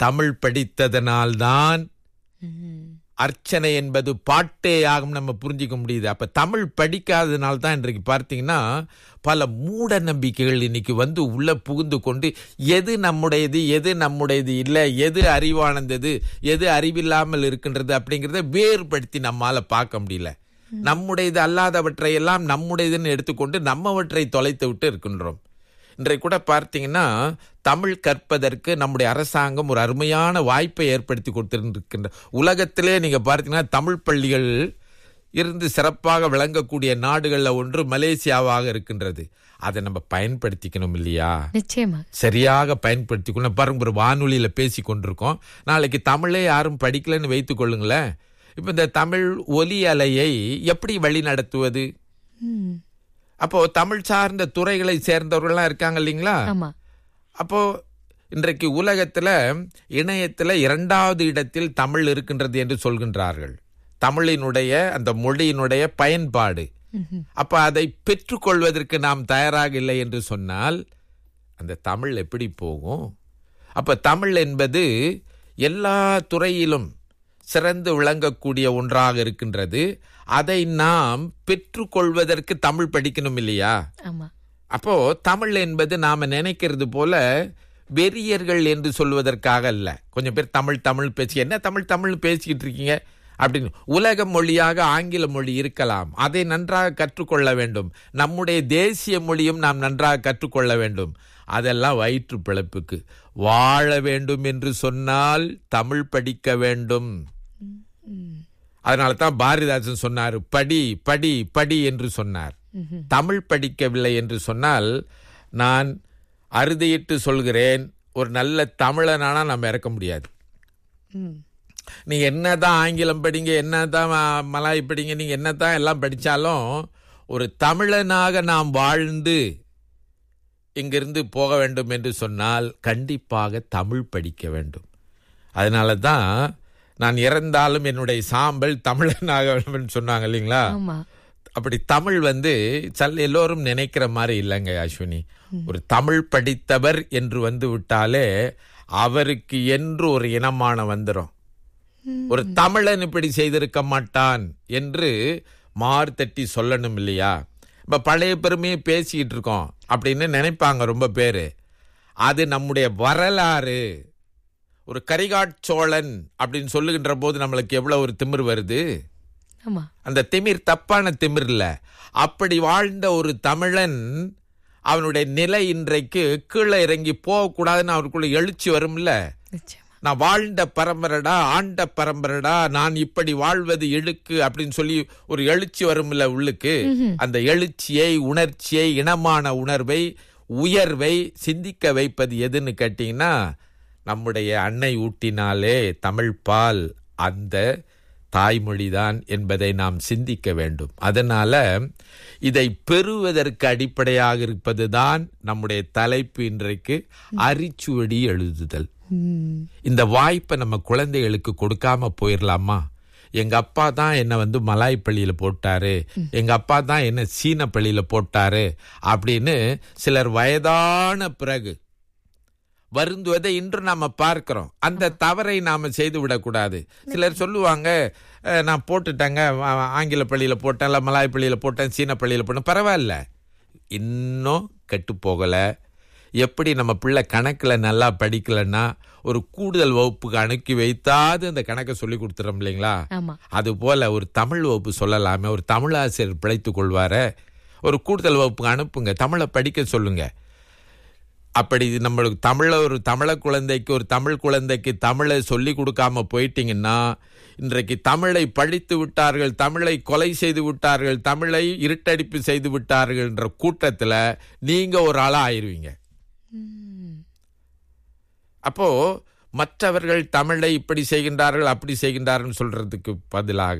தமிழ் படித்ததனால்தான் ம். அர்ச்சனை என்பது பாட்டே ஆகும் நம்ம புரிஞ்சிக்க முடியுது அப்ப தமிழ் படிக்காததுனால தான் இன்றைக்கு பார்த்தீங்கன்னா பல மூட நம்பிக்கைகள் இன்னைக்கு வந்து உள்ள புகுந்து கொண்டு எது நம்முடையது எது நம்முடையது இல்லை எது அறிவானந்தது எது அறிவில்லாமல் இருக்கின்றது அப்படிங்கிறத வேறுபடுத்தி நம்மால பார்க்க முடியல நம்முடையது அல்லாதவற்றை எல்லாம் நம்முடையதுன்னு எடுத்துக்கொண்டு நம்மவற்றை தொலைத்து விட்டு இருக்கின்றோம் இன்றைக்கு கூட பார்த்தீங்கன்னா தமிழ் கற்பதற்கு நம்முடைய அரசாங்கம் ஒரு அருமையான வாய்ப்பை ஏற்படுத்தி கொடுத்திருக்கின்ற உலகத்திலே நீங்க பார்த்தீங்கன்னா தமிழ் பள்ளிகள் இருந்து சிறப்பாக விளங்கக்கூடிய நாடுகளில் ஒன்று மலேசியாவாக இருக்கின்றது அதை நம்ம பயன்படுத்திக்கணும் இல்லையா நிச்சயமா சரியாக பயன்படுத்திக்கணும் பாருங்க ஒரு வானொலியில பேசி கொண்டிருக்கோம் நாளைக்கு தமிழே யாரும் படிக்கலன்னு வைத்துக் கொள்ளுங்களேன் இப்ப இந்த தமிழ் ஒலி அலையை எப்படி வழி நடத்துவது ம். அப்போ தமிழ் சார்ந்த துறைகளை சேர்ந்தவர்கள்லாம் இருக்காங்க இல்லைங்களா ஆமா அப்போ இன்றைக்கு உலகத்துல இணையத்துல இரண்டாவது இடத்தில் தமிழ் இருக்கின்றது என்று சொல்கின்றார்கள் தமிழினுடைய அந்த மொழியினுடைய பயன்பாடு ம்ஹும். அப்ப அதை பெற்றுக்கொள்வதற்கு நாம் தயாராக இல்லை என்று சொன்னால் அந்த தமிழ் எப்படி போகும் அப்ப தமிழ் என்பது எல்லா துறையிலும் சிறந்து விளங்கக்கூடிய ஒன்றாக இருக்கின்றது அதை நாம் பெற்றுக்கொள்வதற்கு தமிழ் படிக்கணும் இல்லையா ஆமா அப்போ தமிழ் என்பது நாம நினைக்கிறது போல வெறியர்கள் என்று சொல்வதற்காக அல்ல கொஞ்சம் பேர் தமிழ் தமிழ் பேசி என்ன தமிழ் தமிழ் பேசிக்கிட்டு இருக்கீங்க அப்படின்னு உலக மொழியாக ஆங்கில மொழி இருக்கலாம் அதை நன்றாக கற்றுக்கொள்ள வேண்டும் நம்முடைய தேசிய மொழியும் நாம் நன்றாக கற்றுக்கொள்ள வேண்டும் அதெல்லாம் வயிற்று பிழைப்புக்கு வாழ வேண்டும் என்று சொன்னால் தமிழ் படிக்க வேண்டும் ம். அதனால தான் பாரதிதாசன் சொன்னார் படி படி படி என்று சொன்னார் ம்ஹும். தமிழ் படிக்கவில்லை என்று சொன்னால் நான் அறுதியிட்டு சொல்கிறேன் ஒரு நல்ல தமிழனானா நம்ம இறக்க முடியாது ம். நீ என்னதான் ஆங்கிலம் படிங்க என்னதான் ம- மலாய் படிங்க நீங்க என்னதான் எல்லாம் படிச்சாலும் ஒரு தமிழனாக நாம் வாழ்ந்து இங்கிருந்து போக வேண்டும் என்று சொன்னால் கண்டிப்பாக தமிழ் படிக்க வேண்டும் அதனால தான் நான் இறந்தாலும் என்னுடைய சாம்பல் தமிழனாக வேண்டும் என்று சொன்னாங்க இல்லைங்களா ஆமா அப்படி தமிழ் வந்து சல் எல்லோரும் நினைக்கிற மாதிரி இல்லைங்க அஸ்வினி ஒரு தமிழ் படித்தவர் என்று வந்து விட்டாலே அவருக்கு என்று ஒரு இனமான வந்துடும் ம். ஒரு தமிழன் இப்படி செய்திருக்க மாட்டான் என்று மார்த்தட்டி சொல்லணும் இல்லையா இப்ப பழைய பெருமையை பேசிக்கிட்டு இருக்கோம் அப்படின்னு நினைப்பாங்க ரொம்ப பேரு அது நம்முடைய வரலாறு ஒரு கரிகாட் சோழன் அப்படின்னு சொல்லுகின்ற போது நம்மளுக்கு எவ்வளவு ஒரு திமிர் வருது ஆமா அந்த திமிர் தப்பான திமிர் இல்ல அப்படி வாழ்ந்த ஒரு தமிழன் அவனுடைய நிலை இன்றைக்கு கீழே இறங்கி போகக்கூடாதுன்னு அவருக்குள்ள எழுச்சி வரும்ல நிச்சயமா நான் வாழ்ந்த பரம்பரடா ஆண்ட பரம்பரடா நான் இப்படி வாழ்வது இழுக்கு அப்படின்னு சொல்லி ஒரு எழுச்சி வரும்ல உள்ளுக்கு அந்த எழுச்சியை உணர்ச்சியை இனமான உணர்வை உயர்வை சிந்திக்க வைப்பது எதுன்னு கேட்டீங்கன்னா நம்முடைய அன்னை ஊட்டினாலே தமிழ் பால் அந்த தாய்மொழிதான் என்பதை நாம் சிந்திக்க வேண்டும் அதனால இதை பெறுவதற்கு அடிப்படையாக இருப்பதுதான் நம்முடைய தலைப்பு இன்றைக்கு அரிச்சுவடி எழுதுதல் ம். இந்த வாய்ப்பை நம்ம குழந்தைகளுக்கு கொடுக்காம போயிடலாமா எங்க அப்பா தான் என்ன வந்து மலாய் பள்ளியில போட்டாரு எங்க அப்பா தான் என்ன சீன பள்ளியில போட்டாரு அப்படின்னு சிலர் வயதான பிறகு வருந்துவதை இன்று நாம பார்க்கிறோம் அந்த தவறை நாம செய்து விடக்கூடாது சிலர் சொல்லுவாங்க "அஹ், நான் போட்டுட்டேங்க ஆ- ஆங்கில பள்ளியில போட்டேன் இல்ல மலாய் பள்ளியில போட்டேன் சீன பள்ளியில போட்டேன் பரவாயில்ல இன்னும் கெட்டு போகல எப்படி நம்ம பிள்ளை கணக்குல நல்லா படிக்கலன்னா ஒரு கூடுதல் வகுப்புக்கு அனுப்பி வைத்தாது அந்த கணக்கை சொல்லி கொடுத்துறோம் இல்லைங்களா ஆமா அது போல ஒரு தமிழ் வகுப்பு சொல்லலாமே ஒரு தமிழ் ஆசிரியர் பிழைத்துக் கொள்வார ஒரு கூடுதல் வகுப்புக்கு அனுப்புங்க தமிழை படிக்க சொல்லுங்க அப்படி நம்மளுக்கு தமிழ ஒரு தமிழ குழந்தைக்கு ஒரு தமிழ் குழந்தைக்கு தமிழை சொல்லி கொடுக்காம போயிட்டீங்கன்னா இன்றைக்கு தமிழை படித்து விட்டார்கள் தமிழை கொலை செய்து விட்டார்கள் தமிழை இருட்டடிப்பு செய்து விட்டார்கள் என்ற கூட்டத்துல நீங்க ஒரு ஆளா ஆயிருவீங்க ம். அப்போ மற்றவர்கள் தமிழை இப்படி செய்கின்றார்கள் அப்படி செய்கின்றார்கள் சொல்றதுக்கு பதிலாக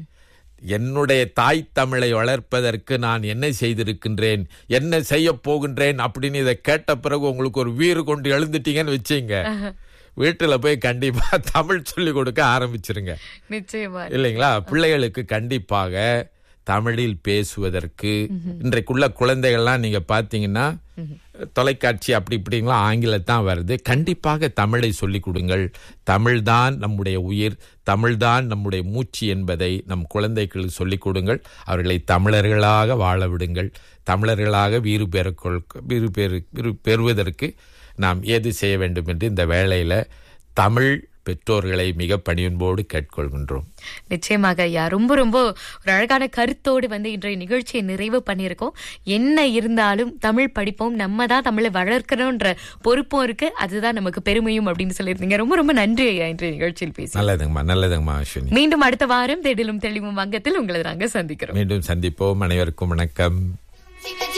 என்னுடைய தாய் தமிழை வளர்ப்பதற்கு நான் என்ன செய்திருக்கின்றேன் என்ன செய்ய போகின்றேன் அப்படின்னு இதை கேட்ட பிறகு உங்களுக்கு ஒரு வீறு கொண்டு எழுந்துட்டீங்கன்னு வச்சுங்க வீட்டுல போய் கண்டிப்பா தமிழ் சொல்லி கொடுக்க ஆரம்பிச்சிருங்க நிச்சயமா இல்லைங்களா பிள்ளைகளுக்கு கண்டிப்பாக தமிழில் பேசுவதற்கு இன்றைக்குள்ள குழந்தைகள்லாம் நீங்க பாத்தீங்கன்னா தொலைக்காட்சி அப்படி இப்படிங்களாம் ஆங்கிலத்தான் வருது கண்டிப்பாக தமிழை சொல்லிக் கொடுங்கள் தமிழ்தான் நம்முடைய உயிர் தமிழ்தான் நம்முடைய மூச்சு என்பதை நம் குழந்தைகளுக்கு சொல்லிக் கொடுங்கள் அவர்களை தமிழர்களாக வாழ விடுங்கள் தமிழர்களாக வீறு பெறக்கொள் வீறு பெறு வீறு பெறுவதற்கு நாம் ஏது செய்ய வேண்டும் என்று இந்த வேளையில தமிழ் பெற்றோர்களை மிக பணியன்போடு கேட்கொள்கின்றோம் நிச்சயமாக ஐயா ரொம்ப ரொம்ப ஒரு அழகான கருத்தோடு வந்து இன்றைய நிகழ்ச்சியை நிறைவு பண்ணியிருக்கோம் என்ன இருந்தாலும் தமிழ் படிப்போம் நம்ம தான் தமிழை வளர்க்கணும்ன்ற பொறுப்பும் இருக்கு அதுதான் நமக்கு பெருமையும் அப்படின்னு சொல்லியிருந்தீங்க ரொம்ப ரொம்ப நன்றி ஐயா இன்றைய நிகழ்ச்சியில் பேசி நல்லதுங்கம்மா நல்லதுங்கம்மா அஸ்வினி மீண்டும் அடுத்த வாரம் தேடிலும் தெளிவும் வங்கத்தில் உங்களை நாங்க சந்திக்கிறோம் மீண்டும் சந்திப்போம் அனைவருக்கும் வணக்கம்